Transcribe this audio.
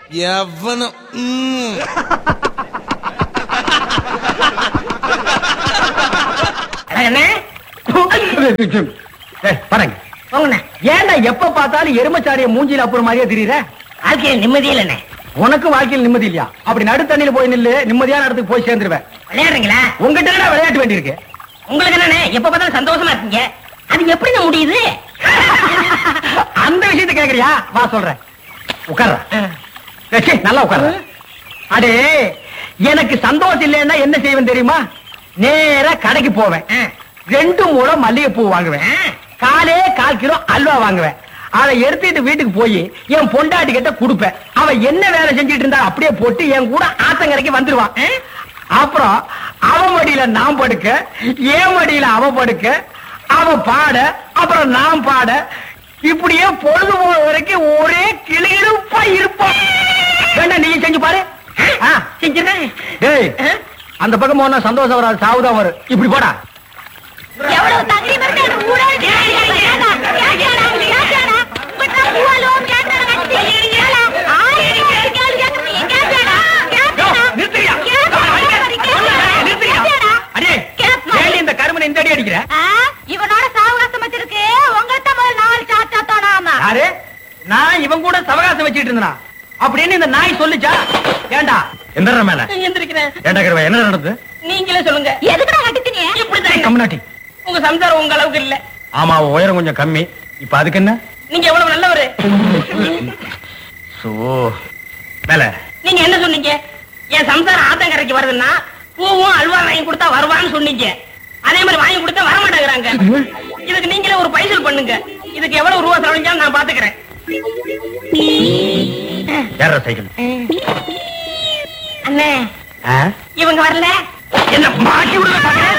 எவனும் ம். அண்ணே பாருங்க போங்கண்ணே ஏன்டா எப்ப பார்த்தாலும் எருமச்சாரிய மூஞ்சில அப்புறம் மாதிரியே தெரியுற வாழ்க்கையில நிம்மதி இல்லண்ணே உனக்கு வாழ்க்கையில் நிம்மதி இல்லையா அப்படி நடுத்தண்ணில போய் நில்லு நிம்மதியான இடத்துக்கு போய் சேர்ந்துருவேன் விளையாடுறீங்களா உங்ககிட்ட என்னடா விளையாட்டு வேண்டியிருக்கு உங்களுக்கு என்னண்ணே எப்ப பார்த்தாலும் சந்தோஷமா இருக்கீங்க அது எப்படிங்க முடியுது அந்த விஷயத்தை கேக்குறியா வா சொல்றேன் உட்கார்ற ஏச்சி, நல்லா உட்கார்ற அடே எனக்கு சந்தோஷம் இல்லைன்னா என்ன செய்வேன் தெரியுமா நேரா கடைக்கு போவேன் ஆ. ரெண்டு மூலம் மல்லிகைப்பூ வாங்குவேன் ஆ. காலே கால் கிலோ அல்வா வாங்குவேன் அதை எடுத்துட்டு வீட்டுக்கு போய் என் பொண்டாட்டி கிட்ட கொடுப்பேன் அவ என்ன வேலை செஞ்சுட்டு இருந்தா அப்படியே போட்டு என் கூட ஆத்தங்கரைக்கு வந்துருவான் ஆ? அப்புறம் அவ மடியில நான் படுக்க என் மடியில அவ படுக்க அவ பாட அப்புறம் நான் பாட இப்படியே பொழுது போற வரைக்கும் ஒரே கிளியிருப்பா இருப்போம் வேண்டாம் நீ செஞ்சு பாரு ஆ, செஞ்சிடறேன் டேய் அந்த பக்கம் போனா சந்தோஷம் வராது சாவுதான் வரும் இப்படி போடா எவ்வளவு தகுதி பெற்ற அந்த ஊழல் கேட்டாடா, கேட்டாடா, கேட்டாடா. இப்படின்னா பூவாலும் கேட்டாடா, கட்டி. கேளா. ஆயிரம் பேர் கேள்வி கேட்கறீங்க, கேட்டாடா, கேட்டாடா. நிறுத்துறியா? கேட்டாடா, கேட்டாடா, நிறுத்துறியா? கேட்டாடா. அடே கேட்பா. ஏண்டி இந்த கருமனை இந்த அடி அடிக்கிற ஆ, இவனோட சாவகாசம் வச்சிருக்கு உங்கள்கிட்ட முதல்ல நாலு சாச்சா தோணாமா யாரு நான் இவன் கூட சவகாசம் வச்சிட்டு இருந்தா அப்படின்னு இந்த நாய் சொல்லுச்சா ஏண்டா எந்த மேல எந்திரிக்கிறேன் ஏண்டா கருவா என்ன நடந்தது நீங்களே சொல்லுங்க எதுக்குடா கட்டித்தீங்க இப்படிதான் கம்னாட்டி உங்க சம்சாரம் உங்க அளவுக்கு இல்ல ஆமா அவ உயரம் கொஞ்சம் கம்மி இப்ப அதுக்கு என்ன நீங்க எவ்வளவு நல்லவரு சோ மேல நீங்க என்ன சொன்னீங்க என் சம்சாரம் ஆத்தங்கரைக்கு வருதுன்னா பூவும் அல்வா வாங்கி கொடுத்தா வருவான்னு சொன்னீங்க அதே மாதிரி வாங்கி கொடுத்தா வர மாட்டேங்கிறாங்க இதுக்கு நீங்களே ஒரு பைசல் பண்ணுங்க இதுக்கு எவ்வளவு ரூபா செலவழிஞ்சாலும் நான் பாத்துக்கிறேன் ஏற சைக்கிள் அண்ணே ஆ? இவங்க வரல என்ன மாட்டி விடுங்க